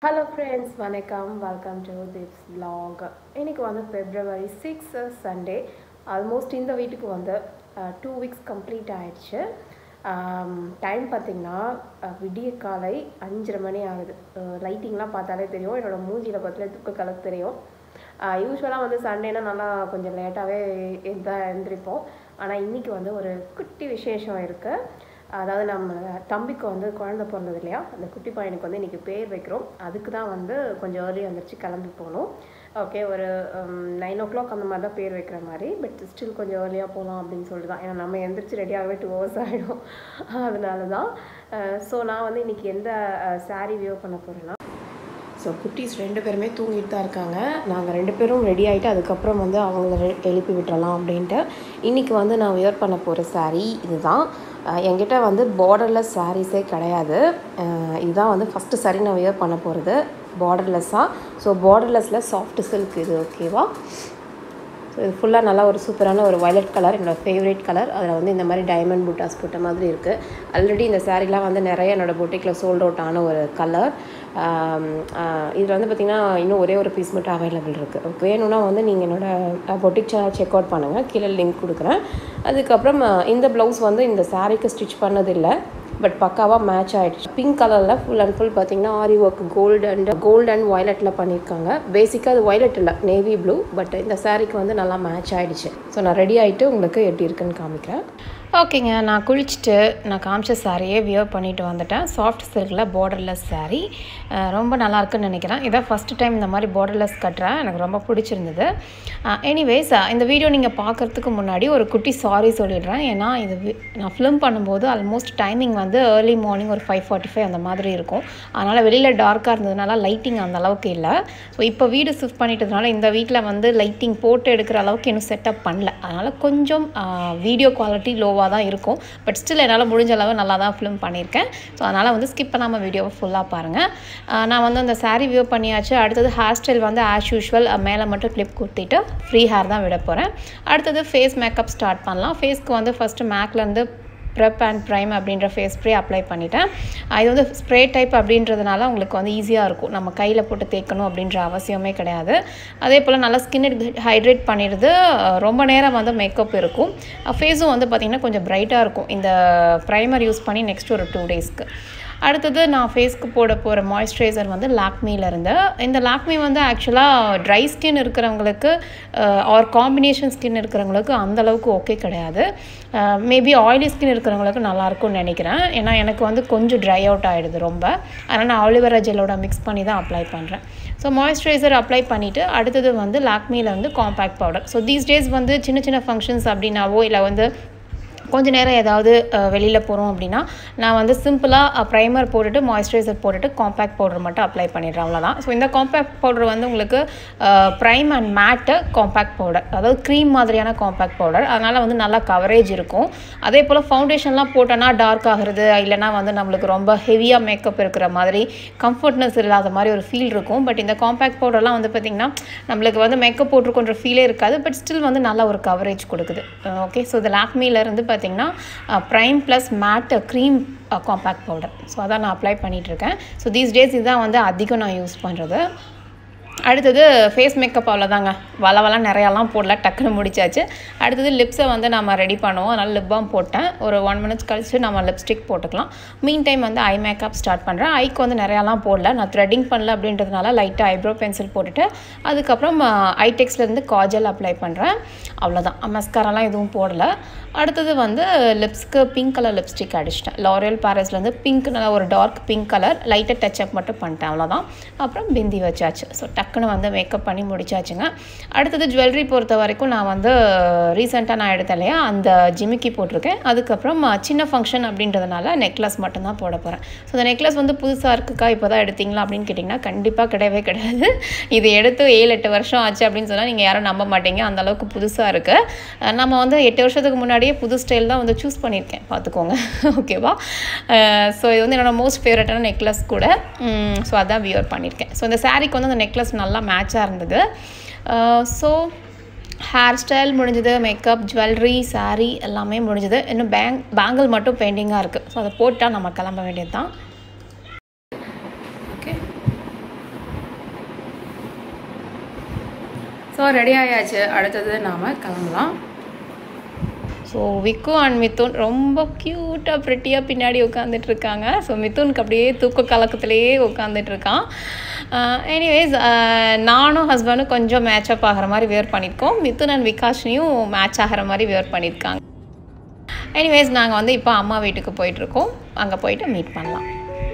Hello friends வணக்கம் welcome to this vlog இன்னைக்கு வந்து ஃபெப்ரவரி சிக்ஸ் சண்டே ஆல்மோஸ்ட் இந்த வீட்டுக்கு வந்து டூ வீக்ஸ் கம்ப்ளீட் ஆயிடுச்சு டைம் பார்த்திங்கன்னா விடிய காலை அஞ்சரை மணி ஆகுது லைட்டிங்லாம் பார்த்தாலே தெரியும் என்னோட மூஞ்சியில் பார்த்தாலே துக்க கலக்கு தெரியும் யூஸ்வலாக வந்து சண்டேனா நல்லா கொஞ்சம் லேட்டாகவே தான் எழுந்திரிப்போம் ஆனால் இன்றைக்கி வந்து ஒரு குட்டி விசேஷம் இருக்குது அதாவது நம்ம தம்பிக்கு வந்து குழந்த பிறந்தது இல்லையா அந்த குட்டி பையனுக்கு வந்து இன்றைக்கி பேர் வைக்கிறோம் அதுக்கு தான் வந்து கொஞ்சம் ஏர்லி வந்துருச்சு கிளம்பி போகணும் ஓகே ஒரு நைன் ஓ கிளாக் அந்த மாதிரி தான் பேர் வைக்கிற மாதிரி பட் ஸ்டில் கொஞ்சம் ஏர்லியாக போகலாம் அப்படின்னு சொல்லிட்டு தான் ஏன்னா நம்ம எந்திரிச்சு ரெடியாகவே டூ ஹவர்ஸ் ஆகிடும் அதனால தான் ஸோ நான் வந்து இன்றைக்கி எந்த சாரீ வியூ பண்ண போகிறேன்னா ஸோ குட்டீஸ் ரெண்டு பேருமே தூங்கிட்டு தான் இருக்காங்க நாங்கள் ரெண்டு பேரும் ரெடி ஆகிட்டு அதுக்கப்புறம் வந்து அவங்கள ரெ- எழுப்பி விட்டுறலாம் அப்படின்ட்டு இன்றைக்கி வந்து நான் வியர் பண்ண போகிற saree இதுதான் அஹ் என்கிட்ட வந்து பார்டர்லெஸ் சாரீஸே கிடையாது அஹ் இதுதான் வந்து ஃபஸ்ட்டு saree நான் வியர் பண்ண போகிறது பார்டர்லெஸ்ஸாக ஸோ பார்டர்லெஸ்ஸில் சாஃப்ட் சில்க் இது ஓகேவா ஸோ இது ஃபுல்லாக நல்லா ஒரு சூப்பரான ஒரு வயலட் கலர் என்னோடய ஃபேவரட் கலர் அதில் வந்து இந்த மாதிரி டைமண்ட் புட்டாஸ் போட்ட மாதிரி இருக்குது ஆல்ரெடி இந்த சாரீலாம் வந்து நிறைய என்னோடய பொட்டிக்கில் சோல்ட் அவுட் ஆன ஒரு கலர் இதில் வந்து பார்த்திங்கன்னா இன்னும் ஒரே ஒரு பீஸ் மட்டும் அவைலபிள் இருக்குது வேணும்னா வந்து நீங்கள் என்னோடய பொட்டிக் சேனல் செக் அவுட் பண்ணுங்கள் கீழே லிங்க் கொடுக்குறேன் அதுக்கப்புறம் அஹ், இந்த ப்ளவுஸ் வந்து இந்த சாரீக்கு ஸ்டிச் பண்ணதில்லை பட் பக்காவாக மேட்ச் ஆகிடுச்சு பிங்க் கலரில் ஃபுல் அண்ட் ஃபுல் பார்த்தீங்கன்னா aari work gold and gold and வயலட்டில் பண்ணியிருக்காங்க பேசிக்காக அது வயலட் இல்லை நேவி ப்ளூ பட் இந்த சாரீக்கு வந்து நல்லா மேட்ச் ஆகிடுச்சு ஸோ நான் ரெடி ஆகிட்டு உங்களுக்கு எப்படி இருக்குன்னு காமிக்கிறேன் ஓகேங்க நான் குளிச்சுட்டு நான் காமிச்ச சாரியே வியர் பண்ணிட்டு வந்துட்டேன் சாஃப்ட் சில்கில் பார்டர்லெஸ் saree அஹ் ரொம்ப நல்லா இருக்குன்னு நினைக்கிறேன் இதான் ஃபஸ்ட்டு டைம் இந்த மாதிரி பார்டர்லெஸ் கட்டுறேன் எனக்கு ரொம்ப பிடிச்சிருந்தது எனிவேஸ் இந்த வீடியோ நீங்கள் பார்க்குறதுக்கு முன்னாடி ஒரு குட்டி சாரி சொல்லிடுறேன் ஏன்னா இது வி- நான் ஃபிலிம் பண்ணும்போது ஆல்மோஸ்ட் டைமிங் வந்து ஏர்லி மார்னிங் ஒரு ஃபைவ் ஃபார்ட்டி ஃபைவ் அந்த மாதிரி இருக்கும் அதனால் வெளியில் டார்க்காக இருந்ததுனால லைட்டிங் அந்த அளவுக்கு இல்லை ஸோ இப்போ வீடு ஷிஃப்ட் பண்ணிட்டதுனால இந்த வீட்டில் வந்து லைட்டிங் போட்டு எடுக்கிற அளவுக்கு இன்னும் செட்டப் பண்ணல அதனால் கொஞ்சம் வீடியோ குவாலிட்டி லோவாக தான் இருக்கும் பட் ஸ்டில் என்னால் முடிஞ்ச அளவு நல்லா தான் ஃபிலிம் பண்ணியிருக்கேன் ஸோ அதனால் வந்து ஸ்கிப் பண்ணாமல் வீடியோவை ஃபுல்லாக பாருங்கள் நான் வந்து அந்த saree வியூ பண்ணியாச்சு அடுத்தது ஹேர் ஸ்டைல் வந்து ஆஸ் யூஷுவல் மேலே மட்டும் கிளிப் குத்திட்டு ஃப்ரீ ஹேர் தான் விட போகிறேன் அடுத்தது ஃபேஸ் மேக்கப் ஸ்டார்ட் பண்ணலாம் ஃபேஸ்க்கு வந்து ஃபஸ்ட்டு மேக்லேருந்து ப்ரெப் அண்ட் ப்ரைம் அப்படின்ற ஃபேஸ் ஸ்ப்ரே அப்ளை பண்ணிட்டேன் அஹ் இது வந்து ஸ்ப்ரே டைப் அப்படின்றதுனால உங்களுக்கு வந்து ஈஸியாக இருக்கும் நம்ம கையில் போட்டு தேய்க்கணும் அப்படின்ற அவசியமே கிடையாது அதே போல் நல்லா ஸ்கின் ஹைட்ரேட் பண்ணிடுது அஹ் ரொம்ப நேரம் வந்து மேக்கப் இருக்கும் ஃபேஸும் வந்து பார்த்திங்கன்னா கொஞ்சம் பிரைட்டாக இருக்கும் இந்த ப்ரைமர் யூஸ் பண்ணி நெக்ஸ்ட் ஒரு டூ டேஸ்க்கு அடுத்தது நான் ஃபேஸ்க்கு போட போகிற மாய்ஸ்சரைசர் வந்து லாக்மியில் இருந்து இந்த லாக்மி வந்து ஆக்சுவலாக ட்ரை ஸ்கின் இருக்கிறவங்களுக்கு ஆர் காம்பினேஷன் ஸ்கின் இருக்கிறவங்களுக்கு அந்த அளவுக்கு ஓகே கிடையாது மேபி ஆயிலி ஸ்கின் இருக்கிறவங்களுக்கு நல்லாயிருக்கும்னு நினைக்கிறேன் ஏன்னா எனக்கு வந்து கொஞ்சம் ட்ரை அவுட் ஆகிடுது ரொம்ப அதனால் நான் ஆலிவரா ஜெல்லோட மிக்ஸ் பண்ணி தான் அப்ளை பண்ணுறேன் ஸோ மாய்ஸ்சரைசர் அப்ளை பண்ணிவிட்டு அடுத்தது வந்து லாக்மியில் வந்து compact powder so these days வந்து சின்ன சின்ன ஃபங்க்ஷன்ஸ் அப்படின்னாவோ இல்லை வந்து கொஞ்ச நேரம் ஏதாவது வெளியில் போகிறோம் அப்படின்னா நான் வந்து சிம்பிளாக ப்ரைமர் போட்டுட்டு மாய்ஸ்சரைசர் போட்டுட்டு காம்பேக்ட் பவுடர் மட்டும் அப்ளை பண்ணிடுறேன் அவ்வளோதான் ஸோ இந்த காம்பேக்ட் பவுடர் வந்து உங்களுக்கு prime and matte compact powder அதாவது க்ரீம் மாதிரியான காம்பேக்ட் பவுடர் அதனால் வந்து நல்லா கவரேஜ் இருக்கும் அதே போல் ஃபவுண்டேஷன்லாம் போட்டோன்னா டார்க் ஆகுறது இல்லைனா வந்து நம்மளுக்கு ரொம்ப ஹெவியாக மேக்கப் இருக்கிற மாதிரி கம்ஃபர்ட்னஸ் இல்லாத மாதிரி ஒரு ஃபீல் இருக்கும் பட் இந்த காம்பேக்ட் பவுடர்லாம் வந்து பார்த்திங்கன்னா நம்மளுக்கு வந்து மேக்கப் போட்டிருக்கோன்ற ஃபீலே இருக்காது பட் ஸ்டில் வந்து நல்ல ஒரு கவரேஜ் கொடுக்குது ஓகே ஸோ இது லாக்மியிலேருந்து பார்த்தீங்கன்னா prime plus matte cream compact powder so அதான் நான் அப்ளை பண்ணிகிட்ருக்கேன் ஸோ தீஸ் டேஸ் இதுதான் வந்து அதிகம் நான் யூஸ் பண்ணுறது அடுத்தது ஃபேஸ் மேக்கப் அவ்வளோதாங்க வள வள நிறையாலாம் போடல டக்குன்னு முடிச்சாச்சு அடுத்தது லிப்ஸை வந்து நம்ம ரெடி பண்ணுவோம் அதனால் லிப் பாம் போட்டேன் ஒரு ஒன் மினிட்ஸ் கழிச்சு நம்ம லிப்ஸ்டிக் போட்டுக்கலாம் மீன் டைம் வந்து ஐ மேக்கப் ஸ்டார்ட் பண்ணுறேன் ஐக்கு வந்து நிறையாலாம் போடல நான் த்ரெட்டிங் பண்ணல அப்படின்றதுனால லைட்டாக ஐப்ரோ பென்சில் போட்டுட்டு அதுக்கப்புறம் ஐடெக்ஸ்லேருந்து காஜல் அப்ளை பண்ணுறேன் அவ்வளோதான் மஸ்காராலாம் எதுவும் போடலை அடுத்தது வந்து லிப்ஸ்க்கு பிங்க் கலர் லிப்ஸ்டிக் அடிச்சிட்டேன் லாரியல் பாரஸ்லேருந்து பிங்க் நல்லா ஒரு டார்க் பிங்க் கலர் லைட்டாக டச்சப் மட்டும் பண்ணிட்டேன் அவ்வளோதான் அப்புறம் பிந்தி வச்சாச்சு ஸோ டக்குன்னு வந்து மேக்கப் பண்ணி முடிச்சாச்சுங்க அடுத்தது ஜுவல்லரி பொறுத்த வரைக்கும் நான் வந்து ரீசெண்டாக நான் எடுத்தேன் இல்லையா அந்த ஜிமிக்கி போட்டிருக்கேன் அதுக்கப்புறம் அஹ், சின்ன ஃபங்க்ஷன் அப்படின்றதுனால நெக்லஸ் மட்டும்தான் போட போகிறேன் ஸோ அந்த நெக்லஸ் வந்து புதுசாக இருக்குக்கா இப்போ தான் எடுத்தீங்களா அப்படின்னு கேட்டிங்கன்னா கண்டிப்பாக கிடையவே கிடையாது இது எடுத்து ஏழு எட்டு வருஷம் ஆச்சு அப்படின்னு சொன்னால் நீங்கள் யாரும் நம்ப மாட்டீங்க அந்த அளவுக்கு புதுசாக இருக்குது நம்ம வந்து எட்டு வருஷத்துக்கு முன்னாடியே புது ஸ்டைல் தான் வந்து சூஸ் பண்ணியிருக்கேன் பார்த்துக்கோங்க ஓகேவா ஸோ இது வந்து என்னோட மோஸ்ட் ஃபேவரட்டான நெக்லஸ் கூட ஸோ அதான் வியர் பண்ணியிருக்கேன் ஸோ இந்த சாரீக்கு வந்து அந்த நெக்லஸ் நல்லா மேட்சாக இருந்தது ஸோ ஹேர் ஸ்டைல் முடிஞ்சது மேக்கப் ஜுவல்லரி saree எல்லாமே முடிஞ்சது இன்னும் பேங் பேங்கிள் மட்டும் பெயிண்டிங்காக இருக்குது ஸோ அதை போட்டால் நம்ம கிளம்ப வேண்டியது தான் ஓகே ஸோ ரெடி ஆயாச்சு அடுத்தது நாம் கிளம்பலாம் ஸோ விக்கு அண்ட் மிதுன் ரொம்ப க்யூட்டாக ப்ரிட்டியாக பின்னாடி உட்காந்துட்டு இருக்காங்க ஸோ மிதுனுக்கு அப்படியே தூக்க கலக்கத்திலேயே உட்காந்துட்டு இருக்கான் எனிவேஸ் நானும் ஹஸ்பண்டும் கொஞ்சம் மேட்சப் ஆகிற மாதிரி வேர் பண்ணியிருக்கோம் மிதுன் அண்ட் விகாஷினியும் மேட்ச் ஆகிற மாதிரி வேர் பண்ணியிருக்காங்க எனிவேஸ் நாங்கள் வந்து இப்போ அம்மா வீட்டுக்கு போயிட்டுருக்கோம் அங்கே போயிட்டு மீட் பண்ணலாம்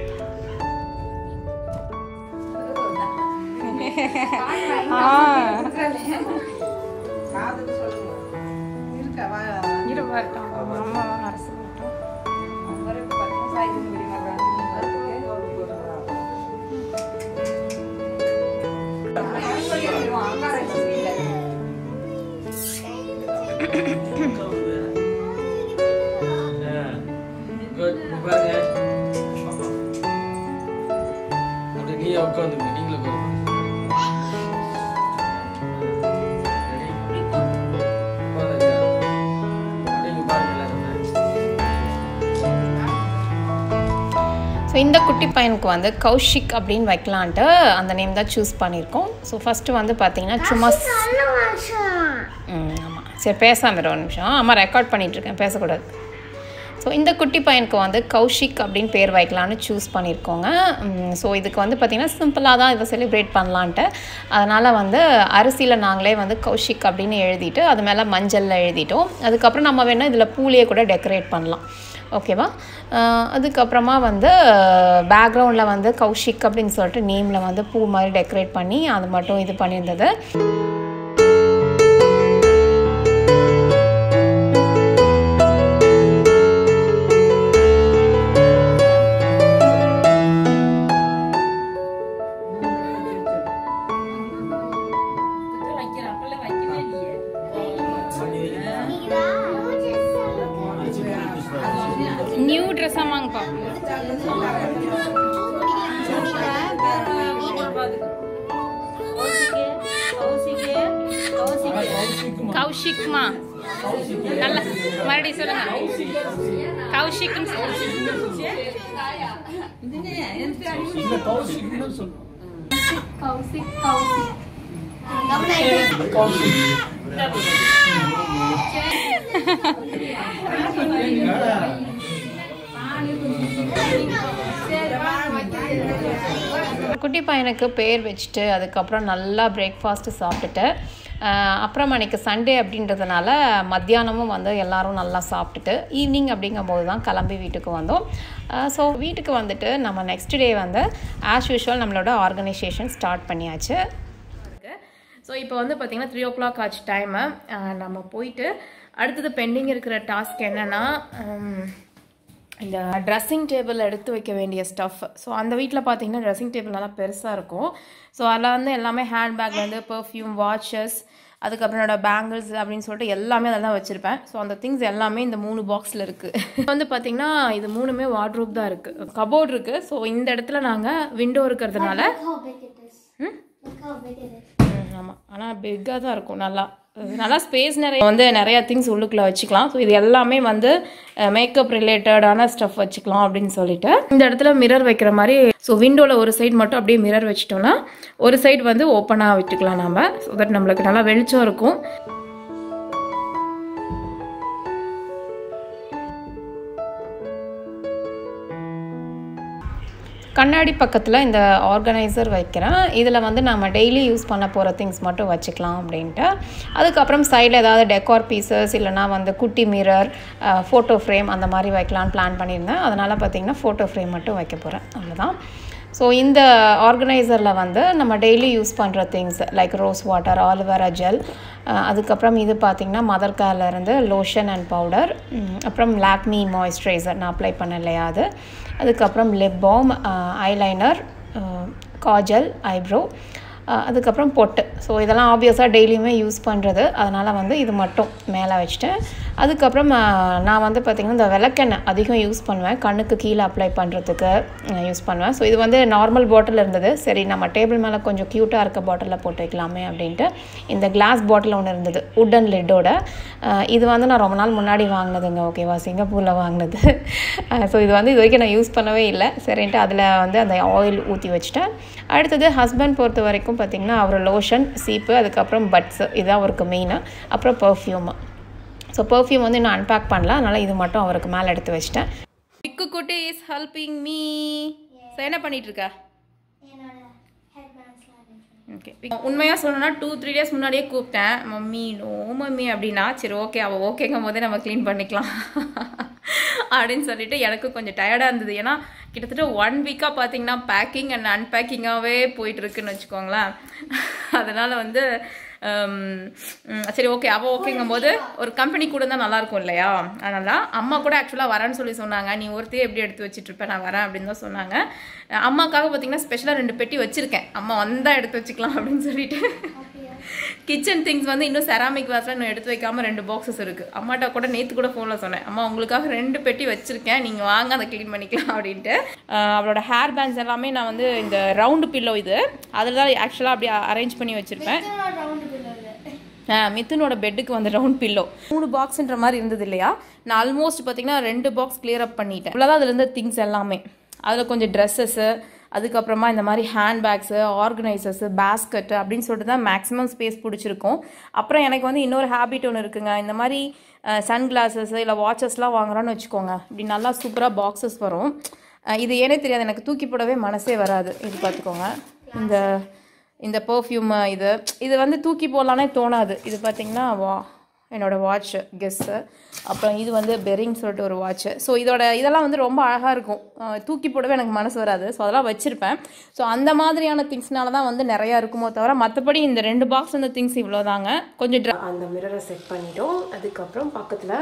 Good. பாருங்க அப்படியே நீ உட்காந்துங்க நீங்களும் உட்காருங்க Ready? உட்காருங்க. அப்படியே இங்க பாருங்க எல்லாரும் ஸோ இந்த குட்டி பையனுக்கு வந்து கௌஷிக் அப்படின்னு வைக்கலான்ட்டு அந்த நேம் தான் சூஸ் பண்ணியிருக்கோம் ஸோ ஃபஸ்ட்டு வந்து பார்த்தீங்கன்னா சும்மா ம் ஆமாம் சரி பேசாம இரு ஒரு நிமிஷம் ஆமாம் ரெக்கார்ட் பண்ணிகிட்ருக்கேன் பேசக்கூடாது ஸோ இந்த குட்டி பையனுக்கு வந்து கௌஷிக் அப்படின்னு பேர் வைக்கலான்னு சூஸ் பண்ணியிருக்கோங்க ஸோ இதுக்கு வந்து பார்த்திங்கன்னா சிம்பிளாக தான் இதை செலிப்ரேட் பண்ணலான்ட்டு அதனால் வந்து அரிசியில் நாங்களே வந்து கௌஷிக் அப்படின்னு எழுதிட்டு அது மேலே மஞ்சளில் எழுதிட்டோம் அதுக்கப்புறம் நம்ம வேணால் இதில் பூலையே கூட டெக்கரேட் பண்ணலாம் ஓகேவா அஹ் அதுக்கப்புறமா வந்து பேக்ரவுண்டில் வந்து கௌஷிக் அப்படின்னு சொல்லிட்டு நேமில் வந்து பூ மாதிரி டெக்கரேட் பண்ணி அது மட்டும் இது பண்ணியிருந்தது நியூ ட்ரெஸ்ஸாக வாங்கப்பா கௌஷிக்மா நல்ல மறுபடியும் சொல்லுங்க கௌஷிக்னு சொல்லுங்க கௌஷிக் கௌஷிக் குட்டி பையனுக்கு பேர் வச்சுட்டு அதுக்கப்புறம் நல்லா பிரேக்ஃபாஸ்ட்டு சாப்பிட்டுட்டு ஆஹ் அப்புறம் அன்றைக்கி சண்டே அப்படின்றதுனால மத்தியானமும் வந்து எல்லாரும் நல்லா சாப்பிட்டுட்டு ஈவினிங் அப்படிங்கும்போது தான் கிளம்பி வீட்டுக்கு வந்தோம் ஸோ வீட்டுக்கு வந்துட்டு நம்ம நெக்ஸ்ட் டே வந்து ஆஸ் யூஷுவல் நம்மளோட ஆர்கனைசேஷன் ஸ்டார்ட் பண்ணியாச்சு ஸோ இப்போ வந்து பார்த்திங்கன்னா த்ரீ ஓ கிளாக் ஆச்சு டைமு நம்ம போயிட்டு அடுத்தது பெண்டிங் இருக்கிற டாஸ்க் என்னென்னா இந்த ட்ரெஸ்ஸிங் டேபிள் எடுத்து வைக்க வேண்டிய ஸ்டஃப் ஸோ அந்த வீட்டில் பார்த்தீங்கன்னா ட்ரெஸ்ஸிங் டேபிள் நல்லா பெருசாக இருக்கும் ஸோ அதில் வந்து எல்லாமே ஹேண்ட்பேக்லேருந்து பெர்ஃப்யூம் வாட்சஸ் அதுக்கப்புறம் என்னோட பேங்கிள்ஸ் அப்படின்னு சொல்லிட்டு எல்லாமே அதில் தான் வச்சுருப்பேன் ஸோ அந்த திங்ஸ் எல்லாமே இந்த மூணு பாக்ஸில் இருக்குது வந்து பார்த்திங்கன்னா இது மூணுமே வார்ட்ரூப் தான் இருக்குது கபோர்ட் இருக்குது ஸோ இந்த இடத்துல நாங்கள் விண்டோ இருக்கிறதுனால Look how big it is. ம் Look how big it is. ஆமாம் ஆனால் பிக்காக தான் இருக்கும் நல்லா அது நல்லா ஸ்பேஸ் நிறைய வந்து நிறையா திங்ஸ் உள்ளுக்குள்ளே வச்சுக்கலாம் ஸோ இது எல்லாமே வந்து மேக்கப் ரிலேட்டடான ஸ்டஃப் வச்சுக்கலாம் அப்படின்னு சொல்லிட்டு இந்த இடத்துல மிரர் வைக்கிற மாதிரி ஸோ விண்டோவில் ஒரு சைடு மட்டும் அப்படியே மிரர் வச்சிட்டோம்னா ஒரு சைடு வந்து ஓப்பனாக விட்டுக்கலாம் நம்ம ஸோ தட் நம்மளுக்கு நல்லா வெளிச்சம் இருக்கும் கண்ணாடி பக்கத்தில் இந்த ஆர்கனைசர் வைக்கிறேன் இதில் வந்து நம்ம டெய்லி யூஸ் பண்ண போகிற திங்ஸ் மட்டும் வச்சுக்கலாம் அப்படின்ட்டு அதுக்கப்புறம் சைடில் ஏதாவது டெக்கார் பீசஸ் இல்லைனா வந்து குட்டி மிரர் ஃபோட்டோ ஃப்ரேம் அந்த மாதிரி வைக்கலான்னு பிளான் பண்ணியிருந்தேன் அதனால் பார்த்திங்கன்னா ஃபோட்டோ ஃப்ரேம் மட்டும் வைக்க போகிறேன் அவ்வளோதான் ஸோ இந்த ஆர்கனைசரில் வந்து நம்ம டெய்லி யூஸ் பண்ணுற things like rose water aloe vera gel அதுக்கப்புறம் இது பார்த்திங்கன்னா மதர் இருந்து லோஷன் அண்ட் பவுடர் அப்புறம் லாக்மி மாய்ஸ்சரைசர் நான் அப்ளை பண்ண இல்லையா அது அதுக்கப்புறம் lip balm eyeliner kajal eyebrow அதுக்கப்புறம் பொட்டு ஸோ இதெல்லாம் ஆப்வியஸாக டெய்லியுமே யூஸ் பண்ணுறது அதனால் வந்து இது மட்டும் மேலே வச்சுட்டேன் அதுக்கப்புறம் ஆஹ், நான் வந்து பார்த்திங்கன்னா இந்த விளக்கெண்ணெய் அதிகம் யூஸ் பண்ணுவேன் கண்ணுக்கு கீழே அப்ளை பண்ணுறதுக்கு யூஸ் பண்ணுவேன் ஸோ இது வந்து நார்மல் பாட்டில் இருந்தது சரி நம்ம டேபிள் மேலே கொஞ்சம் க்யூட்டாக இருக்க பாட்டிலில் போட்டு வைக்கலாமே அப்படின்ட்டு இந்த கிளாஸ் பாட்டில் ஒன்று இருந்தது உட்டன் லிட்டோட இது வந்து நான் ரொம்ப நாள் முன்னாடி வாங்கினதுங்க ஓகேவா சிங்கப்பூரில் வாங்கினது ஸோ இது வந்து இது வரைக்கும் நான் யூஸ் பண்ணவே இல்லை சரின்ட்டு அதில் வந்து அந்த ஆயில் ஊற்றி வச்சுட்டேன் அடுத்தது ஹஸ்பண்ட் பொறுத்த வரைக்கும் வரைக்கும் பார்த்திங்கன்னா அவர் லோஷன் சீப்பு அதுக்கப்புறம் பட்ஸு இதுதான் அவருக்கு மெயினு அப்புறம் பர்ஃப்யூமு ஸோ பர்ஃப்யூம் வந்து இன்னும் அன்பேக் பண்ணல அதனால் இது மட்டும் அவருக்கு மேலே எடுத்து வச்சிட்டேன் பிக்கு குட்டி இஸ் ஹெல்பிங் மீ ஸோ என்ன பண்ணிட்டு இருக்க என்னோட ஹெட் பேண்ட்ஸ்லாம் arrange ஓகே உண்மையாக சொல்லணும்னா டூ த்ரீ டேஸ் முன்னாடியே கூப்பிட்டேன் மம்மி நோ மம்மி அப்படின்னா சரி ஓகே அவள் ஓகேங்கும் போதே நம்ம க்ளீன் பண்ணிக்கலாம் அப்படின்னு சொல்லிட்டு எனக்கு கொஞ்சம் டயர்டாக இருந்தது ஏன்னா கிட்டத்தட்ட ஒன் வீக்காக பார்த்தீங்கன்னா பேக்கிங் அண்ட் அன்பேக்கிங்காகவே போயிட்டு இருக்குன்னு வச்சுக்கோங்களேன் அதனால் வந்து ஹம், ம், சரி ஓகே அவள் ஓகேங்கும் போது ஒரு கம்பெனி கூட தான் நல்லா இருக்கும் இல்லையா அதனால தான் அம்மா கூட ஆக்சுவலாக வரேன்னு சொல்லி சொன்னாங்க நீ ஒருத்தையே எப்படி எடுத்து வச்சிட்டு இருப்ப நான் வரேன் அப்படின்னு தான் சொன்னாங்க அஹ் அம்மாக்காக பார்த்தீங்கன்னா ஸ்பெஷலாக ரெண்டு பெட்டி வச்சிருக்கேன் அம்மா வந்தால் எடுத்து வச்சுக்கலாம் அப்படின்னு சொல்லிட்டு கிச்சன் திங்ஸ் வந்து இன்னும் செராமிக் வாஸில் இன்னும் எடுத்து வைக்காம ரெண்டு பாக்ஸஸ் இருக்கு அம்மாட்ட கூட நேற்று கூட ஃபோனில் சொன்னேன் அம்மா உங்களுக்காக ரெண்டு பெட்டி வச்சிருக்கேன் நீங்கள் வாங்க அதை க்ளீன் பண்ணிக்கலாம் அப்படின்ட்டு அஹ் அவளோட ஹேர் பேண்ட்ஸ் எல்லாமே நான் வந்து இந்த ரவுண்டு பில்லோ இது அதில் தான் ஆக்சுவலாக அப்படியே அரேஞ்ச் பண்ணி வச்சிருப்பேன் ரவுண்டு பில்லோவில் ஆ, மிதுனோட பெட்டுக்கு வந்து ரவுண்ட் பில்லோ மூணு பாக்ஸ்ன்ற மாதிரி இருந்தது இல்லையா நான் ஆல்மோஸ்ட் பார்த்தீங்கன்னா ரெண்டு பாக்ஸ் கிளியர் அப் பண்ணிட்டேன் இவ்வளோதான் அதில் இருந்த திங்ஸ் எல்லாமே அதில் கொஞ்சம் ட்ரெஸ்ஸஸ்ஸு அதுக்கப்புறமா இந்த மாதிரி ஹேண்ட் பேக்ஸு ஆர்கனைசர்ஸு பேஸ்கெட்டு அப்படின்னு சொல்லிட்டு தான் மேக்ஸிமம் ஸ்பேஸ் பிடிச்சிருக்கும் அப்புறம் எனக்கு வந்து இன்னொரு ஹேபிட் ஒன்று இருக்குங்க இந்த மாதிரி சன் கிளாஸஸ் இல்லை வாட்சஸ்லாம் வாங்குறோன்னு வச்சுக்கோங்க இப்படி நல்லா சூப்பராக பாக்ஸஸ் வரும் அஹ் இது ஏனே தெரியாது எனக்கு தூக்கி போடவே மனசே வராது இது பார்த்துக்கோங்க இந்த இந்த பர்ஃப்யூம் இது இது வந்து தூக்கி போடலானே தோணாது இது பார்த்தீங்கன்னா வா என்னோட வாட்ச் கெஸ்ஸு அப்புறம் இது வந்து பெரிங் சொல்லிட்டு ஒரு வாட்ச் ஸோ இதோட இதெல்லாம் வந்து ரொம்ப அழகாக இருக்கும் அஹ் தூக்கி போடவே எனக்கு மனசு வராது ஸோ அதெல்லாம் வச்சுருப்பேன் ஸோ அந்த மாதிரியான திங்ஸ்னால தான் வந்து நிறையா இருக்குமோ தவிர மற்றபடி இந்த ரெண்டு பாக்ஸ் இந்த திங்ஸ் இவ்வளோதாங்க கொஞ்சம் ட்ர அந்த மிரரை செட் பண்ணிட்டோம் அதுக்கப்புறம் பக்கத்தில்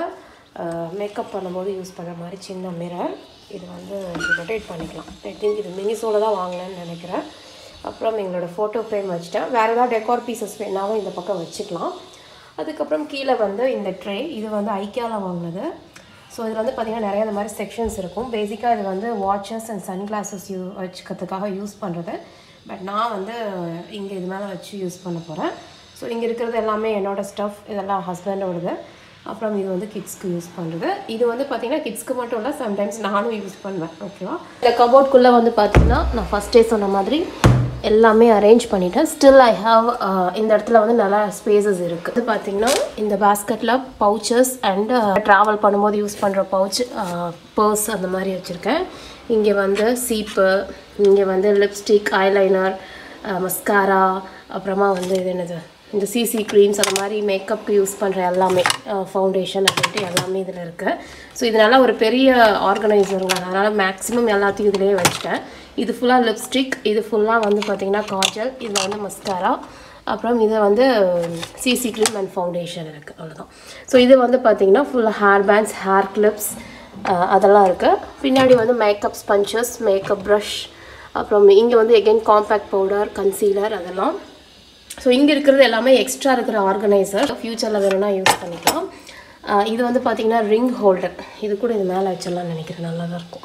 மேக்கப் பண்ணும்போது யூஸ் பண்ணுற மாதிரி சின்ன மிரர் இது வந்து ரொட்டேட் பண்ணிக்கலாம் ஐ திங்க் இது மினிசோல தான் வாங்கினேன்னு நினைக்கிறேன் அப்புறம் எங்களோட ஃபோட்டோ ஃப்ரேம் வச்சுட்டேன் வேறு ஏதாவது டெக்கார் பீசஸ் வேணாலும் இந்த பக்கம் வச்சுக்கலாம் அதுக்கப்புறம் கீழே வந்து இந்த ட்ரே இது வந்து ஐக்கியாவில் வாங்கினது ஸோ இதில் வந்து பார்த்திங்கன்னா நிறைய இந்த மாதிரி செக்ஷன்ஸ் இருக்கும் பேசிக்காக இது வந்து watches and sun glasses you வச்சுக்கிறதுக்காக யூஸ் பண்ணுறது பட் நான் வந்து இங்கே இது மேலே வச்சு யூஸ் பண்ண போகிறேன் ஸோ இங்கே இருக்கிறது எல்லாமே என்னோடய ஸ்டஃப் இதெல்லாம் ஹஸ்பண்டோடது அப்புறம் இது வந்து கிட்ஸ்க்கு யூஸ் பண்ணுறது இது வந்து பார்த்தீங்கன்னா கிட்ஸ்க்கு மட்டும் இல்லை சம்டைம்ஸ் நானும் யூஸ் பண்ணுவேன் ஓகேவா இந்த கபோர்ட்குள்ளே வந்து பார்த்தீங்கன்னா நான் ஃபஸ்ட்டே சொன்ன மாதிரி எல்லாமே அரேஞ்ச் பண்ணிட்டேன் ஸ்டில் ஐ ஹாவ் இந்த இடத்துல வந்து நல்லா ஸ்பேசஸ் இருக்குது இது பார்த்தீங்கன்னா இந்த பேஸ்கெட்டில் பவுச்சஸ் அண்ட் ட்ராவல் பண்ணும்போது யூஸ் பண்ணுற பவுச் பர்ஸ் அந்த மாதிரி வச்சுருக்கேன் இங்கே வந்து சீப்பு இங்கே வந்து லிப்ஸ்டிக் ஐலைனர் மஸ்காரா அப்புறமா வந்து இது என்னது இந்த சிசி க்ரீம்ஸ் அந்த மாதிரி மேக்கப்புக்கு யூஸ் பண்ணுற எல்லாமே ஃபவுண்டேஷன் அப்படின்ட்டு எல்லாமே இதில் இருக்குது ஸோ இது நல்லா ஒரு பெரிய ஆர்கனைசருங்க அதனால் மேக்ஸிமம் எல்லாத்தையும் இதிலேயே வச்சுட்டேன் இது ஃபுல்லாக லிப்ஸ்டிக் இது ஃபுல்லாக வந்து பார்த்திங்கன்னா காஜல் இதில் வந்து மஸ்காரா அப்புறம் இது வந்து சிசி க்ரீம் அண்ட் ஃபவுண்டேஷன் இருக்குது அவ்வளோதான் ஸோ இது வந்து பார்த்திங்கன்னா ஃபுல்லாக ஹேர் பேண்ட்ஸ் ஹேர் கிளிப்ஸ் அதெல்லாம் இருக்குது பின்னாடி வந்து மேக்கப் ஸ்பஞ்சஸ் மேக்கப் ப்ரஷ் அப்புறம் இங்கே வந்து எகெயின் காம்பேக்ட் பவுடர் கன்சீலர் அதெல்லாம் ஸோ இங்கே இருக்கிறது எல்லாமே எக்ஸ்ட்ரா இருக்கிற ஆர்கனைசர் ஃப்யூச்சரில் வேணும்னா யூஸ் பண்ணிக்கலாம் ஆஹ் இது வந்து பார்த்திங்கன்னா ரிங் ஹோல்டர் இது கூட இது மேலே வச்சிடலாம்னு நினைக்கிறேன் நல்லா தான் இருக்கும்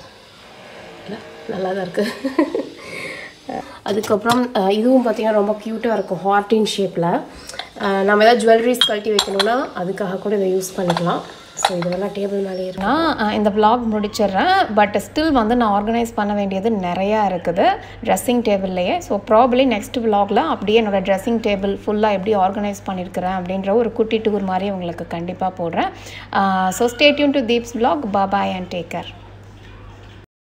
இல்லை நல்லா தான் இருக்குது அதுக்கப்புறம் ஆஹ் இதுவும் பார்த்திங்கன்னா ரொம்ப க்யூட்டாக இருக்கும் ஹார்டின் ஷேப்பில் நம்ம ஏதாவது ஜுவல்லரிஸ் கழட்டி வைக்கணும்னா அதுக்காக கூட இதை யூஸ் பண்ணிக்கலாம் ஸோ இதெல்லாம் டேபிள் மேலே இருக்குன்னா இந்த vlog முடிச்சிடுறேன் பட் ஸ்டில் வந்து நான் ஆர்கனைஸ் பண்ண வேண்டியது நிறையா இருக்குது ட்ரெஸ்ஸிங் டேபிள்லையே ஸோ ப்ராபலி நெக்ஸ்ட் vlogல அப்படியே என்னோட ட்ரெஸ்ஸிங் டேபிள் ஃபுல்லாக எப்படி ஆர்கனைஸ் பண்ணியிருக்கிறேன் அப்படின்ற ஒரு குட்டி டூர் மாதிரி உங்களுக்கு கண்டிப்பாக போடுறேன் so stay tuned to Deeps vlog bye bye and take care